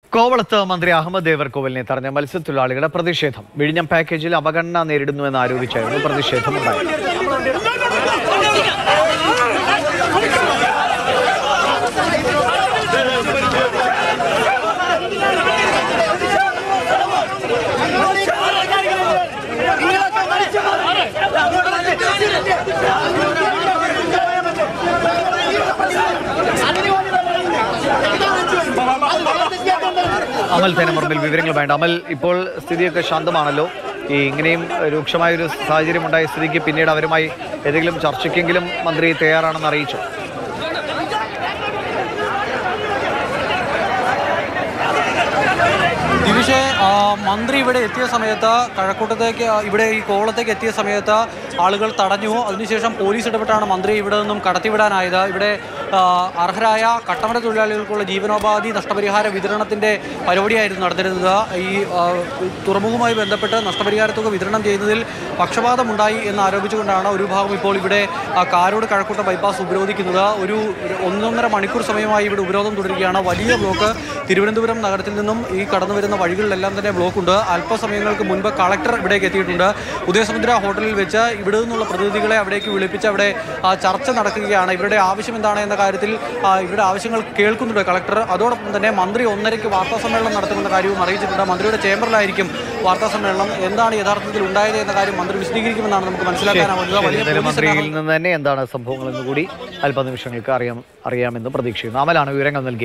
കോവളത്ത് മന്ത്രി അഹമ്മദ് ദേവർകോവലിനെ തടഞ്ഞ മത്സ്യത്തൊഴിലാളികളുടെ പ്രതിഷേധം വിഴിഞ്ഞം പാക്കേജിൽ അവഗണന നേരിടുന്നുവെന്ന് ആരോപിച്ചായിരുന്നു പ്രതിഷേധം ഉണ്ടായത് അമൽ തേനമുറമ്പിൽ വിവരങ്ങൾ വേണ്ട അമൽ ഇപ്പോൾ സ്ഥിതിയൊക്കെ ശാന്തമാണല്ലോ ഈ ഇങ്ങനെയും രൂക്ഷമായ ഒരു സാഹചര്യം ഉണ്ടായ സ്ഥിതിക്ക് പിന്നീട് അവരുമായി ഏതെങ്കിലും ചർച്ചയ്ക്കെങ്കിലും മന്ത്രി തയ്യാറാണെന്ന് അറിയിച്ചു ദിവിഷെ ആ, മന്ത്രി ഇവിടെ എത്തിയ സമയത്ത് കഴക്കൂട്ടത്തേക്ക് ആ, ഇവിടെ ഈ കോവളത്തേക്ക് എത്തിയ സമയത്ത് ആളുകൾ തടഞ്ഞു അതിനുശേഷം പോലീസ് ഇടപെട്ടാണ് മന്ത്രി ഇവിടെ നിന്നും കടത്തിവിടാനായത് ഇവിടെ ആ, അർഹരായ കട്ടമര തൊഴിലാളികൾക്കുള്ള ജീവനോപാധി നഷ്ടപരിഹാര വിതരണത്തിൻ്റെ പരിപാടിയായിരുന്നു നടന്നിരുന്നത് ഈ ആ, തുറമുഖവുമായി ബന്ധപ്പെട്ട് നഷ്ടപരിഹാര തുക വിതരണം ചെയ്യുന്നതിൽ പക്ഷപാതമുണ്ടായി എന്ന് ആരോപിച്ചുകൊണ്ടാണ് ഒരു ഭാഗം ഇപ്പോൾ ഇവിടെ ആ, കാരോട് കഴക്കൂട്ടം ബൈപ്പാസ് ഉപരോധിക്കുന്നത് ഒരു ഒരു ഒന്നൊന്നര മണിക്കൂർ സമയമായി ഇവിടെ ഉപരോധം തുടരുകയാണ് വലിയ ബ്ലോക്ക് തിരുവനന്തപുരം നഗരത്തിൽ നിന്നും ഈ കടന്നു വരുന്ന വഴികളിലെല്ലാം തന്നെ ബ്ലോക്ക് ഉണ്ട് അല്പസമയങ്ങൾക്ക് മുൻപ് കളക്ടർ ഇവിടേക്ക് എത്തിയിട്ടുണ്ട് ഉദയസമുദ്ര ഹോട്ടലിൽ വെച്ച് ഇവിടെ നിന്നുള്ള പ്രതിനിധികളെ അവിടേക്ക് വിളിപ്പിച്ച് അവിടെ ആ, ചർച്ച നടക്കുകയാണ് ഇവരുടെ ആവശ്യം എന്താണ് എന്ന കാര്യത്തിൽ ആ, ഇവരുടെ ആവശ്യങ്ങൾ കേൾക്കുന്നുണ്ട് കളക്ടർ അതോടൊപ്പം തന്നെ മന്ത്രി ഒന്നരയ്ക്ക് വാർത്താ സമ്മേളനം നടത്തുമെന്ന കാര്യവും അറിയിച്ചിട്ടുണ്ട് മന്ത്രിയുടെ ചേംബറിലായിരിക്കും വാർത്താ സമ്മേളനം എന്താണ് യഥാർത്ഥത്തിൽ ഉണ്ടായത് എന്ന കാര്യം മന്ത്രി വിശദീകരിക്കുമെന്നാണ് നമുക്ക് മനസ്സിലാക്കാനാവുന്നത് വലിയ എന്തായാലും പോലീസ് മന്ത്രിയിൽ നിന്ന് തന്നെ എന്താണ് സംഭവങ്ങളെന്ന് കൂടി അല്പനിമിഷങ്ങൾക്ക് അറിയാം അറിയാമെന്ന് പ്രതീക്ഷിക്കുന്നു അമലാണ് വിവരങ്ങൾ നൽകി